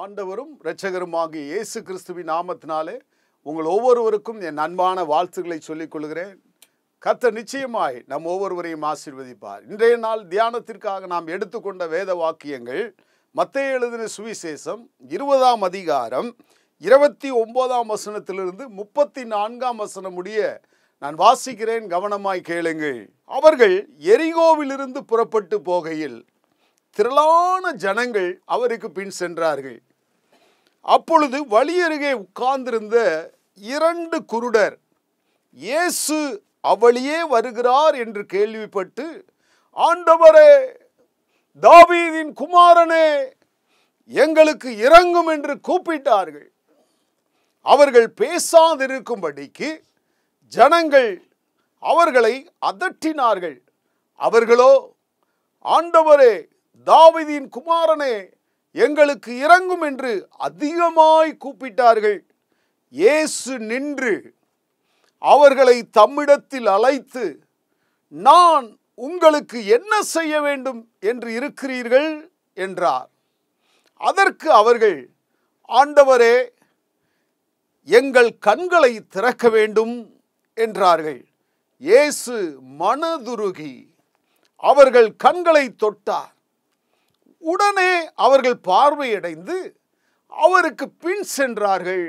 ஆண்டவரும் இரட்சகருமாகிய இயேசு கிறிஸ்துவின் நாமத்தினாலே உங்கள் ஒவ்வொருவருக்கும் என் அன்பான வாழ்த்துக்களை சொல்லிக் கொள்கிறேன் கர்த்தர் நிச்சயமாய் நம் ஒவ்வொருவரையும் ஆசீர்வதிப்பார் இன்றைய நாள் தியானத்திற்காக நாம் எடுத்துக்கொண்ட வேத வாக்கியங்கள் மத்தேயு எழுதின சுவிசேஷம் இருபதாம் அதிகாரம் இருபத்தி ஒன்பதாம் வசனத்திலிருந்து முப்பத்தி நான்காம் வசனம் முடிய நான் வாசிக்கிறேன் கவனமாய் கேளுங்கள் அவர்கள் எரிகோவிலிருந்து புறப்பட்டு போகையில் திரளான ஜனங்கள் அவருக்கு பின் சென்றார்கள் அப்பொழுது வழியருகே உட்கார்ந்திருந்த இரண்டு குருடர் இயேசு அவளியே வருகிறார் என்று கேள்விப்பட்டு ஆண்டவரே தாவீதின் குமாரனே எங்களுக்கு இறங்கும் என்று கூப்பிட்டார்கள் அவர்கள் பேசாதிருக்கும்படிக்கு ஜனங்கள் அவர்களை அதட்டினார்கள் அவர்களோ ஆண்டவரே தாவீதின் குமாரனே எங்களுக்கு இறங்கும் என்று அதிகமாய் கூப்பிட்டார்கள் இயேசு நின்று அவர்களை தம்மிடத்தில் அழைத்து நான் உங்களுக்கு என்ன செய்ய வேண்டும் என்று இருக்கிறீர்கள் என்றார் அதற்கு அவர்கள் ஆண்டவரே எங்கள் கண்களை திறக்க வேண்டும் என்றார்கள் இயேசு மனதுருகி அவர்கள் கண்களை தொட்டார் உடனே அவர்கள் பார்வையடைந்து அவருக்கு பின் சென்றார்கள்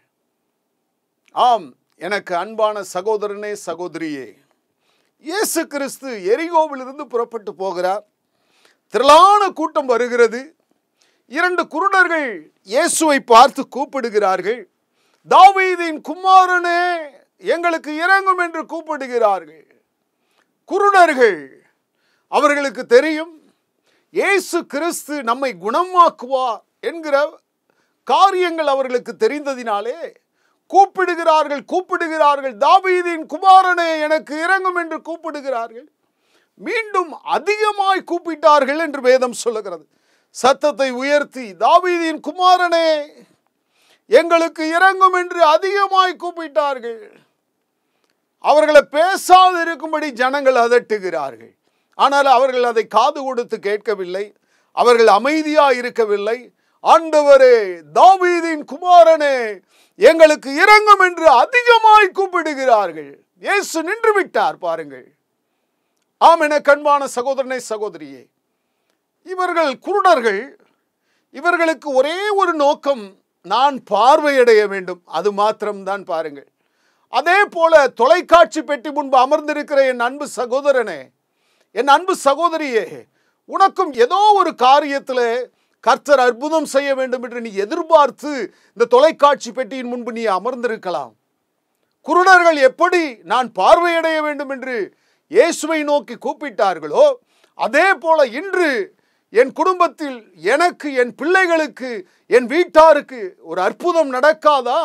ஆம் எனக்கு அன்பான சகோதரனே சகோதரியே இயேசு கிறிஸ்து எரிகோவிலிருந்து புறப்பட்டு போகிறார் திரளான கூட்டம் வருகிறது இரண்டு குருடர்கள் இயேசுவை பார்த்து கூப்பிடுகிறார்கள் தாவீதின் குமாரனே எங்களுக்கு இறங்கும் என்று கூப்பிடுகிறார்கள் குருடர்கள் அவர்களுக்கு தெரியும் இயேசு கிறிஸ்து நம்மை குணமாக்குவார் என்கிற காரியங்கள் அவர்களுக்கு தெரிந்ததினாலே கூப்பிடுகிறார்கள் கூப்பிடுகிறார்கள் தாவீதின் குமாரனே எனக்கு இறங்கும் என்று கூப்பிடுகிறார்கள் மீண்டும் அதிகமாய் கூப்பிட்டார்கள் என்று வேதம் சொல்லுகிறது சத்தத்தை உயர்த்தி தாவீதின் குமாரனே எங்களுக்கு இறங்கும் என்று அதிகமாய் கூப்பிட்டார்கள் அவர்களை பேசாது இருக்கும்படி ஜனங்கள் அதட்டுகிறார்கள் ஆனால் அவர்கள் அதை காது கொடுத்து கேட்கவில்லை அவர்கள் அமைதியா இருக்கவில்லை ஆண்டவரே தாவீதின் குமாரனே எங்களுக்கு இறங்கும் என்று அதிகமாய் கூப்பிடுகிறார்கள் இயேசு நின்று விட்டார் பாருங்கள் ஆம் என கண்பான சகோதரனை சகோதரியே இவர்கள் குருடர்கள் இவர்களுக்கு ஒரே ஒரு நோக்கம் நான் பார்வையடைய வேண்டும் அது மாத்திரம்தான் பாருங்கள் அதே போல தொலைக்காட்சி பெட்டி முன்பு அமர்ந்திருக்கிற என் அன்பு சகோதரனே என் அன்பு சகோதரியே உனக்கும் ஏதோ ஒரு காரியத்தில் கர்த்தர் அற்புதம் செய்ய வேண்டும் என்று நீ எதிர்பார்த்து இந்த தொலைக்காட்சி பெட்டியின் முன்பு நீ அமர்ந்திருக்கலாம் குருடர்கள் எப்படி நான் பார்வையடைய வேண்டும் என்று இயேசுவை நோக்கி கூப்பிட்டார்களோ அதே போல இன்று என் குடும்பத்தில் எனக்கு என் பிள்ளைகளுக்கு என் வீட்டாருக்கு ஒரு அற்புதம் நடக்காதா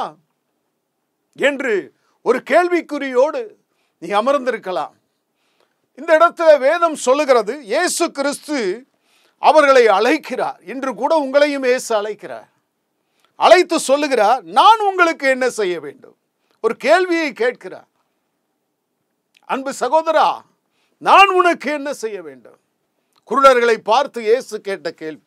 என்று ஒரு கேள்விக்குறியோடு நீ அமர்ந்திருக்கலாம் இந்த இடத்துல வேதம் சொல்லுகிறது இயேசு கிறிஸ்து அவர்களை அழைக்கிறார் இன்று கூட உங்களையும் இயேசு அழைக்கிறார் அழைத்து சொல்லுகிறார் நான் உங்களுக்கு என்ன செய்ய வேண்டும் ஒரு கேள்வியை கேட்கிறார் அன்பு சகோதரா நான் உனக்கு என்ன செய்ய வேண்டும் குருடர்களை பார்த்து இயேசு கேட்ட கேள்வி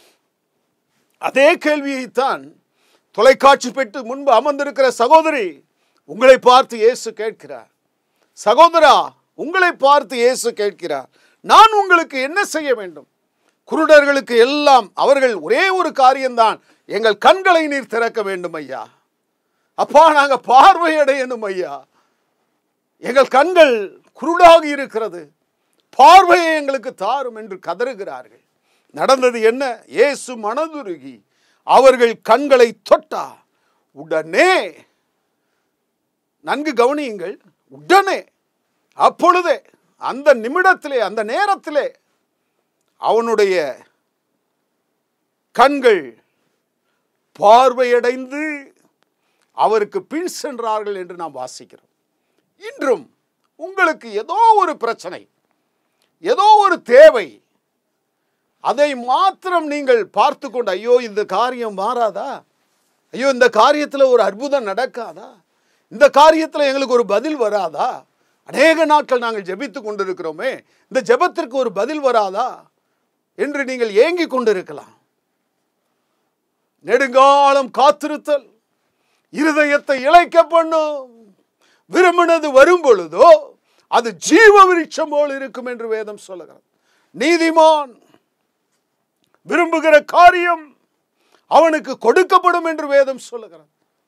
அதே கேள்வியைத்தான் தொலைக்காட்சி பெற்று முன்பு அமர்ந்திருக்கிற சகோதரி உங்களை பார்த்து இயேசு கேட்கிறார் சகோதரா உங்களை பார்த்து இயேசு கேட்கிறார் நான் உங்களுக்கு என்ன செய்ய வேண்டும் குருடர்களுக்கு எல்லாம் அவர்கள் ஒரே ஒரு காரியம்தான் எங்கள் கண்களை நீர் திறக்க வேண்டும் ஐயா அப்பா நாங்க பார்வையடையணும் ஐயா எங்கள் கண்கள் குருடாக இருக்கிறது பார்வையை எங்களுக்கு தாரும் என்று கதறுகிறார்கள் நடந்தது என்ன இயேசு மனதுருகி அவர்கள் கண்களை தொட்டா உடனே நன்கு கவனியுங்கள் உடனே அப்பொழுதே அந்த நிமிடத்திலே அந்த நேரத்திலே அவனுடைய கண்கள் பார்வையடைந்து அவருக்கு பின் சென்றார்கள் என்று நாம் வாசிக்கிறோம் இன்றும் உங்களுக்கு ஏதோ ஒரு பிரச்சனை ஏதோ ஒரு தேவை அதை மாத்திரம் நீங்கள் பார்த்து கொண்டு ஐயோ இந்த காரியம் மாறாதா ஐயோ இந்த காரியத்தில் ஒரு அற்புதம் நடக்காதா இந்த காரியத்தில் எங்களுக்கு ஒரு பதில் வராதா அநேக நாட்கள் நாங்கள் ஜெபித்து கொண்டிருக்கிறோமே இந்த ஜெபத்திற்கு ஒரு பதில் வராதா என்று நீங்கள் ஏங்கிக் கொண்டிருக்கலாம் நெடுங்காலம் காத்திருத்தல் இருதயத்தை இழைக்க பண்ணும் விரும்பினது வரும் பொழுதோ அது ஜீவ விருட்சம் போல் இருக்கும் என்று வேதம் சொல்லுகிறது நீதிமான் விரும்புகிற காரியம் அவனுக்கு கொடுக்கப்படும் என்று வேதம் சொல்லுகிறது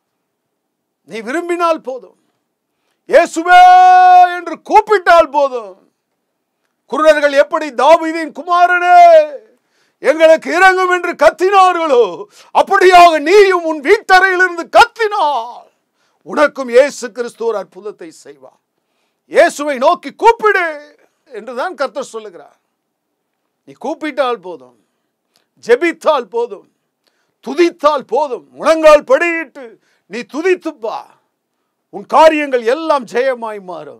நீ விரும்பினால் போதும் இயேசுவே என்று கூப்பிட்டால் போதும் குருடர்கள் எப்படி தாவீதின் குமாரனே எங்களுக்கு இறங்கும் என்று கத்தினார்களோ அப்படியாக நீயும் உன் வீட்டறையிலிருந்து கத்தினாள் உனக்கும் இயேசு கிறிஸ்து ஒரு அற்புதத்தை செய்வார் இயேசுவை நோக்கி கூப்பிடு என்றுதான் கர்த்தர் சொல்லுகிறார் நீ கூப்பிட்டால் போதும் ஜெபித்தால் போதும் துதித்தால் போதும் முழங்கால் படியிட்டு நீ துதித்துப்பா உன் காரியங்கள் எல்லாம் ஜெயமாய் மாறும்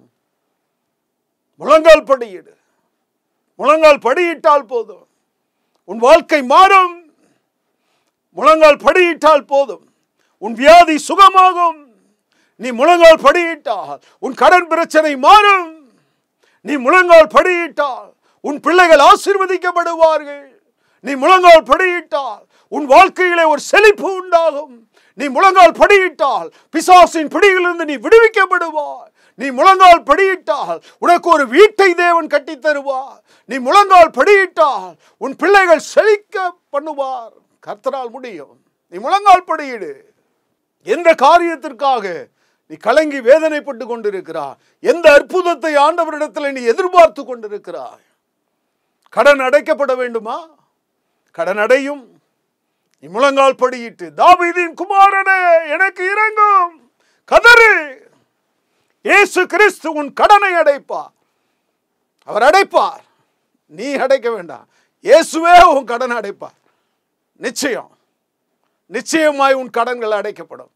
முழங்கால் படியிடு முழங்கால் படியிட்டால் போதும் உன் வாழ்க்கை மாறும் முழங்கால் படியிட்டால் போதும் உன் வியாதி சுகமாகும் நீ முழங்கால் படியிட்டால் உன் கடன் பிரச்சனை மாறும் நீ முழங்கால் படியிட்டால் உன் பிள்ளைகள் ஆசீர்வதிக்கப்படுவார்கள் நீ முழங்கால் படியிட்டால் உன் வாழ்க்கையிலே ஒரு செழிப்பு உண்டாகும் நீ முழங்கால் படியிட்டால் பிசாசின் பிடியிலிருந்து நீ விடுவிக்கப்படுவாய் நீ முழங்கால் படியிட்டால் உனக்கு ஒரு வீட்டை தேவன் கட்டித் தருவார் நீ முழங்கால் படியிட்டால் உன் பிள்ளைகள் செழிக்க பண்ணுவார் கர்த்தரால் முடியும் நீ முழங்கால் படியிடு எந்த காரியத்திற்காக நீ கலங்கி வேதனைப்பட்டு கொண்டிருக்கிறாய் எந்த அற்புதத்தை ஆண்டவரிடத்தில் நீ எதிர்பார்த்து கொண்டிருக்கிறாய் கடன் அடைக்கப்பட வேண்டுமா கடன் அடையும் நீ முழங்கால் படியிட்டு தாவீதின் குமாரனே எனக்கு இறங்கும் கதறு இயேசு கிறிஸ்து உன் கடனை அடைப்பார் அவர் அடைப்பார் நீ அடைக்க வேண்டாம் இயேசுவே உன் கடனை அடைப்பார் நிச்சயம் நிச்சயமாய் உன் கடன்கள் அடைக்கப்படும்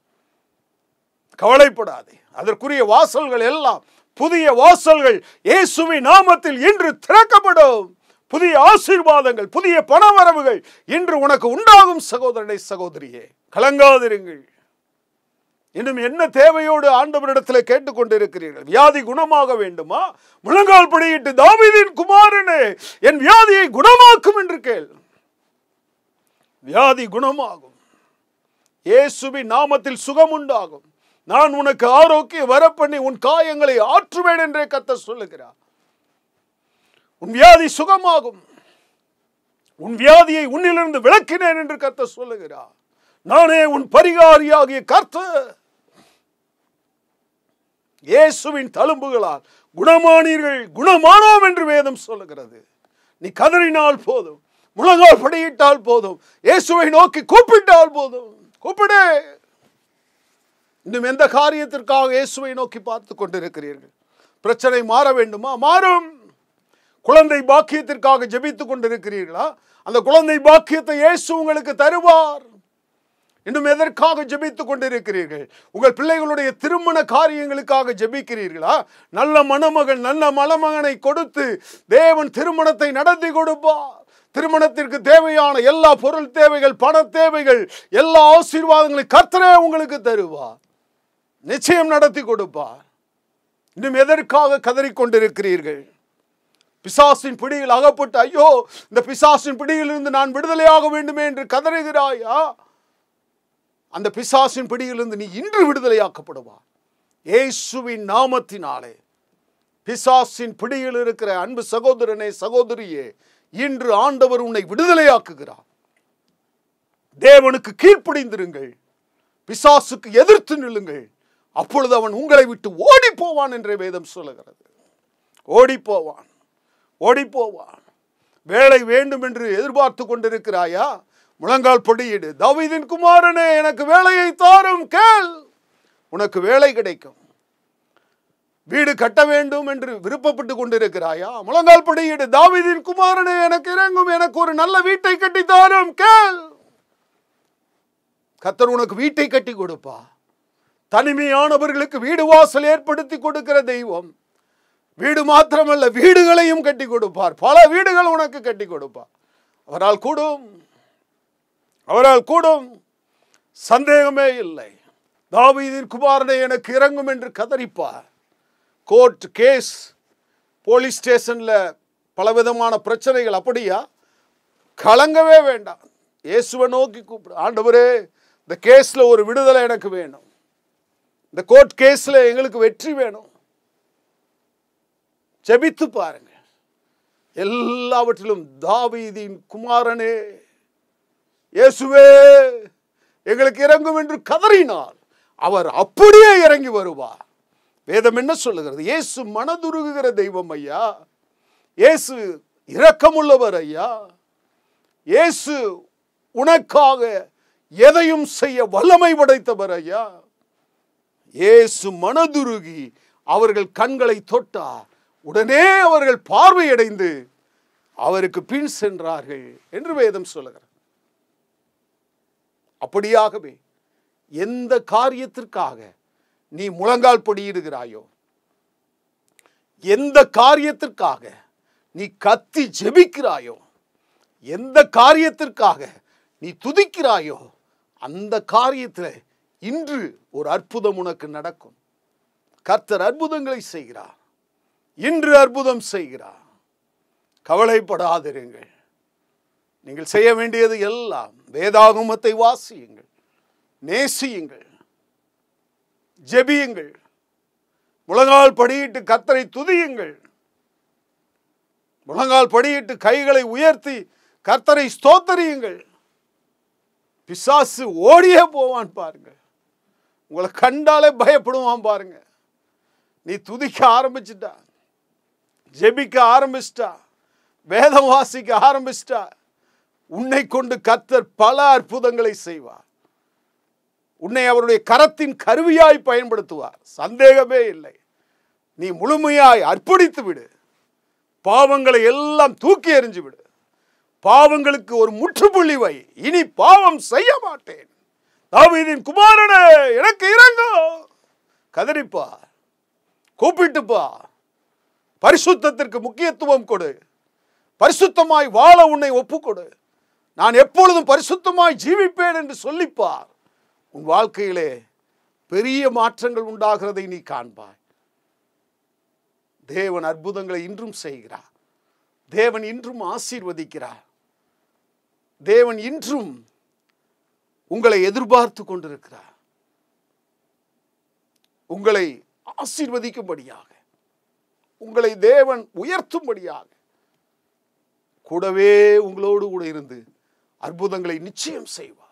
கவலைப்படாதே அதற்குரிய வாசல்கள் எல்லாம் புதிய வாசல்கள் இயேசுவின் நாமத்தில் இன்று திறக்கப்படும் புதிய ஆசீர்வாதங்கள் புதிய பணவரவுகள் இன்று உனக்கு உண்டாகும் சகோதரனை சகோதரியே கலங்காதிருங்கள் இன்னும் என்ன தேவையோடு ஆண்டவரிடத்தில் கேட்டுக்கொண்டிருக்கிறீர்கள் வியாதி குணமாக வேண்டுமா முழங்கால் படியிட்டு தாவீதின் குமாரனே என் வியாதியை குணமாக்கும் என்று கேள் வியாதி குணமாகும் இயேசுவின் நாமத்தில் சுகம் உண்டாகும் நான் உனக்கு ஆரோக்கிய வரப்பண்ணி உன் காயங்களை ஆற்றுவேன் என்றே கத்த சொல்லுகிறார் உன் வியாதி சுகமாகும் உன் வியாதியை உன்னிலிருந்து விளக்கினேன் என்று கத்த சொல்லுகிறார் நானே உன் பரிகாரியாகிய கர்த்தர் இயேசுவின் தழும்புகளால் குணமானீர்கள் குணமானோம் என்று வேதம் சொல்லுகிறது நீ கதறினால் போதும் முழங்கால் படியிட்டால் போதும் இயேசுவை நோக்கி கூப்பிட்டால் போதும் கூப்பிடு இன்னும் எந்த காரியத்திற்காக இயேசுவை நோக்கி பார்த்து கொண்டிருக்கிறீர்கள் பிரச்சனை மாற வேண்டுமா மாறும் குழந்தை பாக்கியத்திற்காக ஜெபித்துக் கொண்டிருக்கிறீர்களா அந்த குழந்தை பாக்கியத்தை இயேசு உங்களுக்கு தருவார் இன்னும் எதற்காக ஜெபித்துக் கொண்டிருக்கிறீர்கள் உங்கள் பிள்ளைகளுடைய திருமண காரியங்களுக்காக ஜெபிக்கிறீர்களா நல்ல மணமகன் நல்ல மணமகனை கொடுத்து தேவன் திருமணத்தை நடத்தி கொடுப்பார் திருமணத்திற்கு தேவையான எல்லா பொருள் தேவைகள் பண தேவைகள் எல்லா ஆசீர்வாதங்களையும் கர்த்தரே உங்களுக்கு தருவார் நிச்சயம் நடத்தி கொடுப்பார் இன்னும் எதற்காக கதறிக்கொண்டிருக்கிறீர்கள் பிசாசின் பிடியில் அகப்பட்டு ஐயோ இந்த பிசாசின் பிடியிலிருந்து நான் விடுதலையாக வேண்டுமே என்று கதறுகிறாயா அந்த பிசாசின் பிடியிலிருந்து நீ இன்று விடுதலையாக்கப்படுவா இயேசுவின் நாமத்தினாலே பிசாசின் பிடியில் இருக்கிற அன்பு சகோதரனே சகோதரியே இன்று ஆண்டவர் உன்னை விடுதலையாக்குகிறார் தேவனுக்கு கீழ்ப்படிந்திருங்கள் பிசாசுக்கு எதிர்த்து நில்லுங்கள் அப்பொழுது அவன் உங்களை விட்டு ஓடி போவான் என்றே வேதம் சொல்லுகிறது ஓடி போவான் ஓடி போவான் வேலை வேண்டும் என்று எதிர்பார்த்து கொண்டிருக்கிறாயா முழங்கால் பொடியிடு தாவீதின் குமாரனே எனக்கு வேலையை தாரும் கேள் உனக்கு வேலை கிடைக்கும் வீடு கட்ட வேண்டும் என்று விருப்பப்பட்டு கொண்டிருக்கிறாயா முழங்கால் படியிடு தாவீதின் குமாரனே எனக்கு இறங்கும் எனக்கு ஒரு நல்ல வீட்டை கட்டி தாரும் கேள் கத்தர் உனக்கு வீட்டை கட்டி கொடுப்பா தனிமையானவர்களுக்கு வீடு வாசல் ஏற்படுத்தி கொடுக்கிற தெய்வம் வீடு மாத்திரமல்ல வீடுகளையும் கட்டி கொடுப்பார் பல வீடுகள் உனக்கு கட்டி கொடுப்பார் அவரால் கூடும் அவரால் கூடும் சந்தேகமே இல்லை தாவீதின் குமாரனை எனக்கு இறங்கும் என்று கதறிப்பார் கோர்ட் கேஸ் போலீஸ் ஸ்டேஷனில் பலவிதமான பிரச்சனைகள் அப்படியா கலங்கவே வேண்டாம் இயேசுவை நோக்கி கூப்பிடு ஆண்டவரே இந்த கேஸ்ல ஒரு விடுதலை எனக்கு வேணும் இந்த கோர்ட் கேஸ்ல எங்களுக்கு வெற்றி வேணும் ஜெபித்து பாருங்க எல்லாவற்றிலும் தாவீதின் குமாரனே இயேசுவே எங்களுக்கு இறங்கும் என்று கதறினார் அவர் அப்படியே இறங்கி வருவார் வேதம் என்ன சொல்லுகிறது இயேசு மனதுருகுகிற தெய்வம் ஐயா இயேசு இரக்கமுள்ளவர் ஐயா இயேசு உனக்காக எதையும் செய்ய வல்லமை படைத்தவர் ஐயா இயேசு மனதுருகி அவர்கள் கண்களை தொட்டார் உடனே அவர்கள் பார்வையடைந்து அவருக்கு பின் சென்றார்கள் என்று வேதம் சொல்லுகிறார் அப்படியாகவே எந்த காரியத்திற்காக நீ முழங்கால் படியிடுகிறாயோ எந்த காரியத்திற்காக நீ கத்தி ஜெபிக்கிறாயோ எந்த காரியத்திற்காக நீ துதிக்கிறாயோ அந்த காரியத்தில் இன்று ஒரு அற்புதம் உனக்கு நடக்கும் கர்த்தர் அற்புதங்களை செய்கிறார் இன்று அற்புதம் செய்கிறார் கவலைப்படாதிருங்கள் நீங்கள் செய்ய வேண்டியது எல்லாம் வேதாகமத்தை வாசியுங்கள் நேசியுங்கள் ஜெபியுங்கள் முழங்கால் படியிட்டு கத்தரை துதியுங்கள் முழங்கால் படியிட்டு கைகளை உயர்த்தி கர்த்தரை ஸ்தோத்தரியுங்கள் பிசாசு ஓடியே போவான் பாருங்க உங்களை கண்டாலே பயப்படுவான் பாருங்க நீ துதிக்க ஆரம்பிச்சிட்டா ஜெபிக்க ஆரம்பிச்சிட்டா வேதம் வாசிக்க ஆரம்பிச்சிட்டா உன்னை கொண்டு கர்த்தர் பல அற்புதங்களை செய்வார் உன்னை அவருடைய கரத்தின் கருவியாய் பயன்படுத்துவார் சந்தேகமே இல்லை நீ முழுமையாய் அர்ப்பணித்து விடு பாவங்களை எல்லாம் தூக்கி எறிஞ்சு விடு பாவங்களுக்கு ஒரு முற்றுப்புள்ளி வை இனி பாவம் செய்ய மாட்டேன் தாவீதின் குமாரனே எனக்கு இறங்கோ கதறிப்பா கூப்பிட்டுப்பா பரிசுத்தத்திற்கு முக்கியத்துவம் கொடு பரிசுத்தமாய் வாழ உன்னை ஒப்புக்கொடு நான் எப்பொழுதும் பரிசுத்தமாய் ஜீவிப்பேன் என்று சொல்லிப்பார் உன் வாழ்க்கையிலே பெரிய மாற்றங்கள் உண்டாகிறதை நீ காண்பாய் தேவன் அற்புதங்களை இன்றும் செய்கிறார் தேவன் இன்றும் ஆசீர்வதிக்கிறார் தேவன் இன்றும் உங்களை எதிர்பார்த்து கொண்டிருக்கிறார் உங்களை ஆசீர்வதிக்கும்படியாக உங்களை தேவன் உயர்த்தும்படியாக கூடவே உங்களோடு கூட இருந்து அற்புதங்களை நிச்சயம் செய்வார்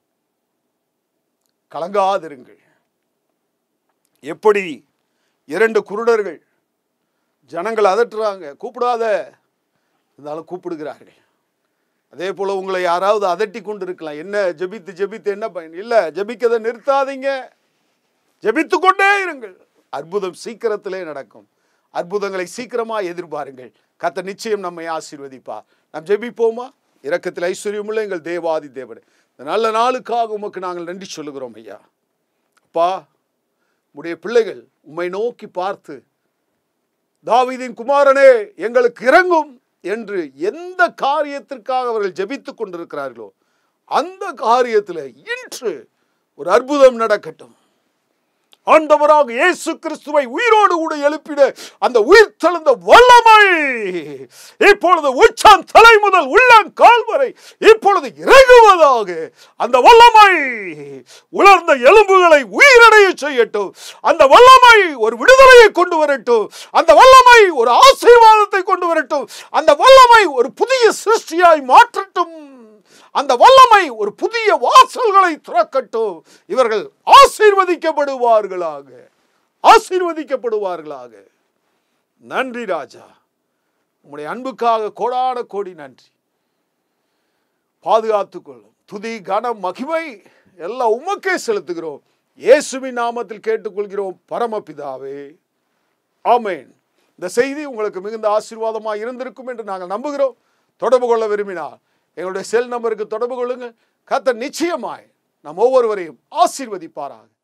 கலங்காதிருங்கள் எப்படி இரண்டு குருடர்கள் ஜனங்கள் அதட்டுறாங்க கூப்பிடாத இருந்தாலும் கூப்பிடுகிறார்கள் அதே போல உங்களை யாராவது அதட்டி கொண்டு இருக்கலாம் என்ன ஜெபித்து ஜெபித்து என்ன பயன் இல்லை ஜெபிக்கதை நிறுத்தாதீங்க ஜெபித்து கொண்டே இருங்கள் அற்புதம் சீக்கிரத்திலே நடக்கும் அற்புதங்களை சீக்கிரமா எதிர்பாருங்கள் கத்த நிச்சயம் நம்மை ஆசீர்வதிப்பார் நாம் ஜெபிப்போமா இரக்கத்தில் ஐஸ்வர்யமுள்ள எங்கள் தேவாதி தேவனே இந்த நல்ல நாளுக்காக உமக்கு நாங்கள் நன்றி சொல்லுகிறோம் ஐயா அப்பா உடைய பிள்ளைகள் உம்மை நோக்கி பார்த்து தாவீதின் குமாரனே எங்களுக்கு இறங்கும் என்று எந்த காரியத்திற்காக அவர்கள் ஜெபித்துக் கொண்டிருக்கிறார்களோ அந்த காரியத்தில் இன்று ஒரு அற்புதம் நடக்கட்டும் ஆண்டவராக இயேசு கிறிஸ்துவை உயிரோடு கூட எழுப்பிட அந்த உயிர் தெழுந்த வல்லமை இப்பொழுது உச்சான் தலை முதல் உள்ளங்கால் வரை இப்பொழுது இறங்குவதாக அந்த வல்லமை உலர்ந்த எலும்புகளை உயிரடைய செய்யட்டும் அந்த வல்லமை ஒரு விடுதலையை கொண்டு வரட்டும் அந்த வல்லமை ஒரு ஆசீர்வாதத்தை கொண்டு வரட்டும் அந்த வல்லமை ஒரு புதிய சிருஷ்டியாய் மாற்றட்டும் அந்த வல்லமை ஒரு புதிய வாசல்களை திறக்கட்டும் இவர்கள் ஆசீர்வதிக்கப்படுவார்களாக ஆசீர்வதிக்கப்படுவார்களாக நன்றி ராஜா உம்முடைய அன்புக்காக கோடான கோடி நன்றி பாதுகாத்துக்கொள்ளும் துதி கனம் மகிமை எல்லாம் உமக்கே செலுத்துகிறோம் இயேசுவின் நாமத்தில் கேட்டுக்கொள்கிறோம் பரமபிதாவே ஆமேன் இந்த செய்தி உங்களுக்கு மிகுந்த ஆசீர்வாதமாக இருந்திருக்கும் என்று நாங்கள் நம்புகிறோம் தொடர்பு கொள்ள விரும்பினால் எங்களுடைய செல் நம்பருக்கு தொடர்பு கொள்ளுங்கள் கர்த்தர் நிச்சயமாய் நம் ஒவ்வொருவரையும் ஆசீர்வதிப்பாராக